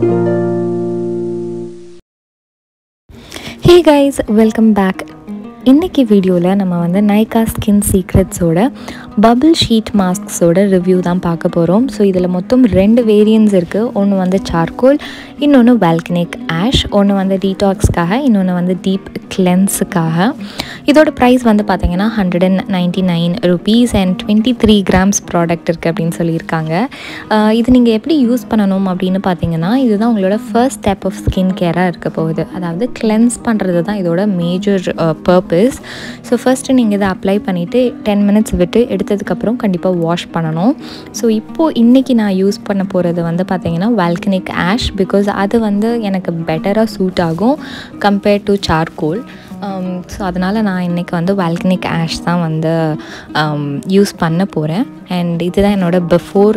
hey guys welcome back இன்றைக்கி வீடியோவில் நம்ம வந்து நைகா ஸ்கின் சீக்ரெட்ஸோட பபிள் ஷீட் மாஸ்க்ஸோட ரிவ்யூ தான் பார்க்க போகிறோம் ஸோ இதில் மொத்தம் ரெண்டு வேரியன்ஸ் இருக்குது ஒன்று வந்து சார்கோல் இன்னொன்று வால்கனிக் ஆஷ் ஒன்று வந்து டீடாக்ஸ்க்காக இன்னொன்று வந்து டீப் கிளென்ஸுக்காக இதோட ப்ரைஸ் வந்து பார்த்தீங்கன்னா hundred and ninety nine rupees and twenty three grams product இருக்குது அப்படின்னு சொல்லியிருக்காங்க ஆஹ் இது நீங்கள் எப்படி யூஸ் பண்ணணும் அப்படின்னு பார்த்தீங்கன்னா இதுதான் உங்களோட ஃபர்ஸ்ட் ஸ்டெப் ஆஃப் ஸ்கின் கேராக இருக்க போகுது அதாவது கிளென்ஸ் பண்ணுறது தான் இதோட மேஜர் பர்பஸ் ஸோ ஃபஸ்ட்டு நீங்கள் இதை அப்ளை பண்ணிவிட்டு டென் மினிட்ஸ் விட்டு எடுத்ததுக்கப்புறம் கண்டிப்பாக வாஷ் பண்ணணும் ஸோ இப்போது இன்றைக்கி நான் யூஸ் பண்ண போகிறது வந்து பார்த்தீங்கன்னா வால்கனிக் ஆஷ் பிகாஸ் அது வந்து எனக்கு பெட்டராக சூட் ஆகும் கம்பேர்ட் டு சார்கோல் ஸோ அதனால் நான் இன்றைக்கி வந்து வால்கனிக் ஆஷ் தான் வந்து யூஸ் பண்ண போகிறேன் அண்ட் இதுதான் என்னோடய பிஃபோர்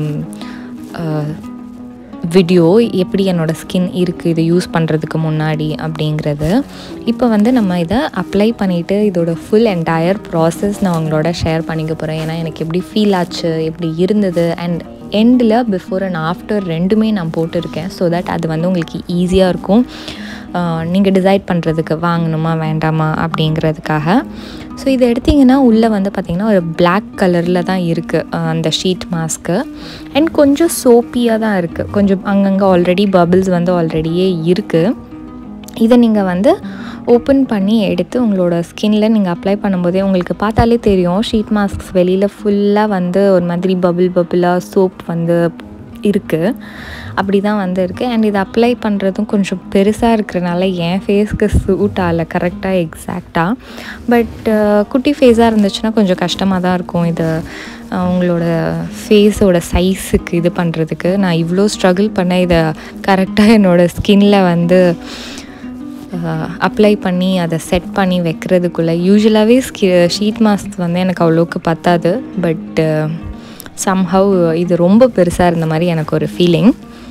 வீடியோ எப்படி என்னோடய ஸ்கின் இருக்குது இதை யூஸ் பண்ணுறதுக்கு முன்னாடி அப்படிங்கிறது இப்போ வந்து நம்ம இதை அப்ளை பண்ணிவிட்டு இதோட ஃபுல் என்டையர் ப்ராசஸ் நான் உங்களோட ஷேர் பண்ணிக்க போகிறேன் ஏன்னா எனக்கு எப்படி ஃபீல் ஆச்சு எப்படி இருந்தது அண்ட் எண்டில் பிஃபோர் அண்ட் ஆஃப்டர் ரெண்டுமே நான் போட்டிருக்கேன் ஸோ தட் அது வந்து உங்களுக்கு ஈஸியாக இருக்கும் நீங்கள் டிசைட் பண்ணுறதுக்கு வாங்கணுமா வேண்டாமா அப்படிங்கிறதுக்காக ஸோ இதை எடுத்திங்கன்னா உள்ளே வந்து பார்த்திங்கன்னா ஒரு பிளாக் கலரில் தான் இருக்குது அந்த ஷீட் மாஸ்க்கு அண்ட் கொஞ்சம் சோப்பியாக தான் இருக்குது கொஞ்சம் அங்கங்கே ஆல்ரெடி பபிள்ஸ் வந்து ஆல்ரெடியே இருக்குது இதை நீங்கள் வந்து ஓப்பன் பண்ணி எடுத்து உங்களோட ஸ்கின்ல நீங்கள் அப்ளை பண்ணும்போதே உங்களுக்கு பார்த்தாலே தெரியும் ஷீட் மாஸ்க்ஸ் வெளியில் ஃபுல்லாக வந்து ஒரு மாதிரி பபிள் பபிளாக சோப் வந்து இருக்குது அப்படி தான் வந்து இருக்குது அண்ட் இது அப்ளை பண்ணுறதும் கொஞ்சம் பெருசாக இருக்கிறனால என் ஃபேஸ்க்கு சூட் ஆகலை கரெக்டாக எக்ஸாக்டாக பட் குட்டி ஃபேஸாக இருந்துச்சுன்னா கொஞ்சம் கஷ்டமாக தான் இருக்கும் இது உங்களோட ஃபேஸோட சைஸுக்கு இது பண்ணுறதுக்கு நான் இவ்வளோ ஸ்ட்ரகிள் பண்ண இதை கரெக்டாக என்னோடய ஸ்கின்ல வந்து அப்ளை பண்ணி அதை செட் பண்ணி வைக்கிறதுக்குள்ளே யூஸ்வலாகவே ஸ்கி ஷீட் மாஸ்க் வந்து எனக்கு அவ்வளோக்கு பத்தாது பட் சம்ஹவ் இது ரொம்ப பெருசாக இருந்த மாதிரி எனக்கு ஒரு ஃபீலிங்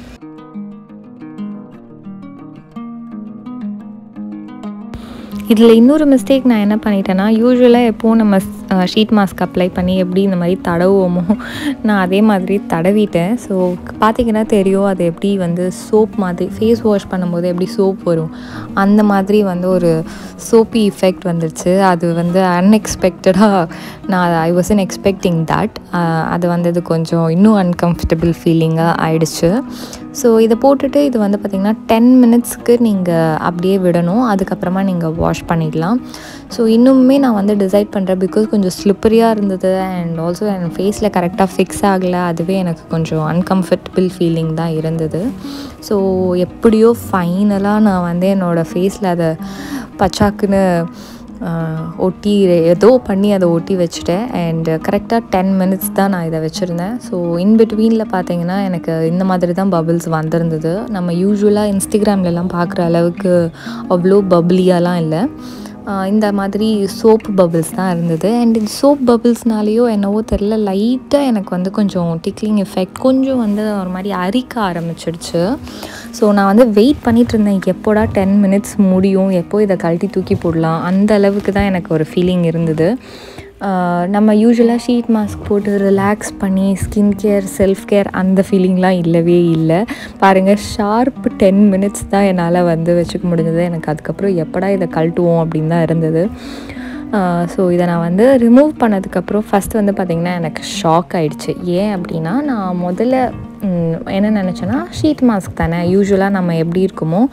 இதில் இன்னொரு மிஸ்டேக் நான் என்ன பண்ணிட்டேன்னா யூஸ்வலாக எப்போவும் நம்ம ஷீட் மாஸ்க் அப்ளை பண்ணி எப்படி இந்த மாதிரி தடவுவோமோ நான் அதே மாதிரி தடவிட்டேன் ஸோ பார்த்திங்கன்னா தெரியும் அது எப்படி வந்து சோப் மாதிரி ஃபேஸ் வாஷ் பண்ணும்போது எப்படி சோப் வரும் அந்த மாதிரி வந்து ஒரு சோப்பி இஃபெக்ட் வந்துருச்சு அது வந்து அன்எக்ஸ்பெக்டடாக நான் I was in expecting that அது வந்தது கொஞ்சம் இன்னும் அன்கம்ஃபர்டபுள் ஃபீலிங்காக ஆயிடுச்சு ஸோ இதை போட்டுட்டு இது வந்து பார்த்திங்கன்னா டென் மினிட்ஸ்க்கு நீங்கள் அப்படியே விடணும் அதுக்கப்புறமா நீங்கள் வாஷ் பண்ணிடலாம் ஸோ இன்னுமே நான் வந்து டிசைட் பண்ணுறேன் பிகாஸ் கொஞ்சம் ஸ்லிப்பரியாக இருந்தது அண்ட் ஆல்சோ என் ஃபேஸில் கரெக்டாக ஃபிக்ஸ் ஆகலை அதுவே எனக்கு கொஞ்சம் அன்கம்ஃபர்டபுள் ஃபீலிங் தான் இருந்தது ஸோ எப்படியோ ஃபைனலாக நான் வந்து என்னோடய ஃபேஸில் அதை பச்சாக்குன்னு ஒட்டி ஏதோ பண்ணி அதை ஒட்டி வச்சுட்டேன் அண்ட் கரெக்டாக டென் மினிட்ஸ் தான் நான் இதை வச்சுருந்தேன் ஸோ இன் பிட்வீனில் பார்த்தீங்கன்னா எனக்கு இந்த மாதிரி தான் பபிள்ஸ் வந்திருந்தது நம்ம யூஸ்வலாக இன்ஸ்டாகிராம்லலாம் பார்க்குற அளவுக்கு அவ்வளோ பப்ளியாலாம் இல்லை இந்த மாதிரி சோப் பபிள்ஸ் தான் இருந்தது அண்ட் இந்த சோப் பபிள்ஸ்னாலேயோ என்னவோ தெரில லைட்டாக எனக்கு வந்து கொஞ்சம் டிக்லிங் எஃபெக்ட் கொஞ்சம் வந்து ஒரு மாதிரி அரிக்க ஆரம்பிச்சிடுச்சு ஸோ நான் வந்து வெயிட் பண்ணிகிட்டு இருந்தேன் எப்போடா டென் மினிட்ஸ் முடியும் எப்போ இதை கழட்டி தூக்கி போடலாம் அந்த அளவுக்கு தான் எனக்கு ஒரு ஃபீலிங் இருந்தது நம்ம யூஸ்வலாக ஷீட் மாஸ்க் போட்டு ரிலாக்ஸ் பண்ணி ஸ்கின் கேர் செல்ஃப் கேர் அந்த ஃபீலிங்லாம் இல்லவே இல்லை பாருங்கள் ஷார்ப் டென் மினிட்ஸ் தான் என்னால் வந்து வச்சுக்க முடிஞ்சது எனக்கு அதுக்கப்புறம் எப்படா இதை கழட்டுவோம் அப்படின்னு தான் இருந்தது ஸோ இதை நான் வந்து ரிமூவ் பண்ணதுக்கப்புறம் ஃபஸ்ட் வந்து பார்த்திங்கன்னா எனக்கு ஷாக் ஆகிடுச்சு ஏன் அப்படின்னா நான் முதல்ல என்ன நினச்சேன்னா ஷீட் மாஸ்க் தானே யூஸ்வலாக நம்ம எப்படி இருக்குமோ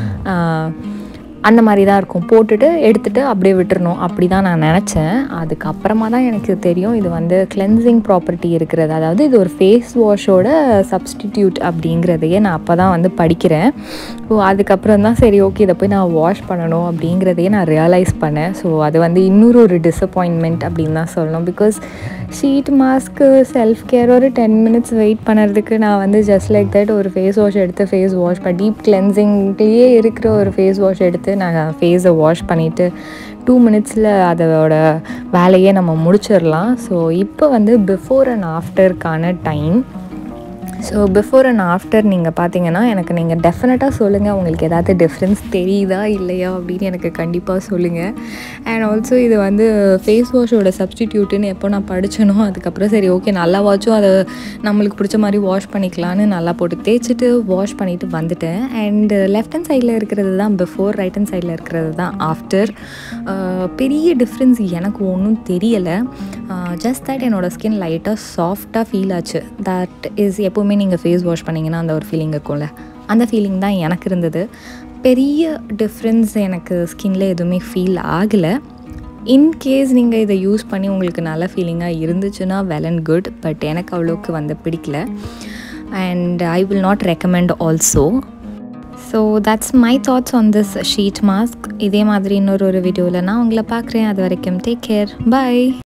அந்த மாதிரி தான் இருக்கும் போட்டுட்டு எடுத்துகிட்டு அப்படியே விட்டுறணும் அப்படி தான் நான் நினச்சேன் அதுக்கப்புறமா தான் எனக்கு தெரியும் இது வந்து கிளென்சிங் ப்ராப்பர்ட்டி இருக்கிறது அதாவது இது ஒரு ஃபேஸ் வாஷோட சப்ஸ்டிடியூட் அப்படிங்கிறதையே நான் அப்போ தான் வந்து படிக்கிறேன் ஸோ அதுக்கப்புறம் தான் சரி ஓகே இதை போய் நான் வாஷ் பண்ணணும் அப்படிங்கிறதையே நான் ரியலைஸ் பண்ணேன் ஸோ அது வந்து இன்னொரு ஒரு டிசப்பாயின்மெண்ட் அப்படின்னு தான் சொல்லணும் பிகாஸ் ஷீட் மாஸ்க்கு செல்ஃப் கேர் ஒரு டென் மினிட்ஸ் வெயிட் பண்ணுறதுக்கு நான் வந்து ஜஸ்ட் லைக் தட் ஒரு ஃபேஸ் வாஷ் எடுத்து ஃபேஸ் வாஷ் பண்ணி டீப் கிளென்சிங்லேயே இருக்கிற ஒரு ஃபேஸ் வாஷ் எடுத்து நான் ஃபேஸை வாஷ் பண்ணிவிட்டு டூ மினிட்ஸில் அதோட வேலையே நம்ம முடிச்சிடலாம் ஸோ இப்போ வந்து பிஃபோர் அண்ட் ஆஃப்டருக்கான time so before and after நீங்கள் பார்த்தீங்கன்னா எனக்கு நீங்கள் டெஃபினட்டாக சொல்லுங்கள் உங்களுக்கு ஏதாவது டிஃப்ரென்ஸ் தெரியுதா இல்லையா அப்படின்னு எனக்கு கண்டிப்பாக சொல்லுங்கள் அண்ட் ஆல்சோ இது வந்து ஃபேஸ் வாஷோட சப்ஸ்டிடியூட்டுன்னு எப்போ நான் படித்தனோ அதுக்கப்புறம் சரி ஓகே நல்லா வாட்சும் அதை நம்மளுக்கு பிடிச்ச மாதிரி வாஷ் பண்ணிக்கலான்னு நல்லா போட்டு தேய்ச்சிட்டு வாஷ் பண்ணிவிட்டு வந்துட்டேன் அண்ட் லெஃப்ட் ஹேண்ட் சைடில் இருக்கிறது தான் பிஃபோர் ரைட் ஹேண்ட் சைடில் இருக்கிறது தான் ஆஃப்டர் பெரிய டிஃப்ரென்ஸ் எனக்கு ஒன்றும் தெரியலை ஜஸ்ட் தட் என்னோடய ஸ்கின் லைட்டாக சாஃப்டாக ஃபீல் ஆச்சு தட் இஸ் எப்போவுமே நீங்கள் ஃபேஸ் வாஷ் பண்ணிங்கன்னா அந்த ஒரு ஃபீலிங் இருக்கும்ல அந்த ஃபீலிங் தான் எனக்கு இருந்தது பெரிய டிஃப்ரென்ஸ் எனக்கு ஸ்கின்ல எதுவுமே ஃபீல் ஆகலை இன்கேஸ் நீங்கள் இதை யூஸ் பண்ணி உங்களுக்கு நல்ல ஃபீலிங்காக இருந்துச்சுன்னா வெல் அண்ட் குட் பட் எனக்கு அவ்வளோக்கு வந்து பிடிக்கல and I will not recommend also so that's my thoughts on this sheet mask இதே மாதிரி இன்னொரு ஒரு வீடியோவில் நான் உங்களை பார்க்குறேன் அது வரைக்கும் டேக் கேர் பை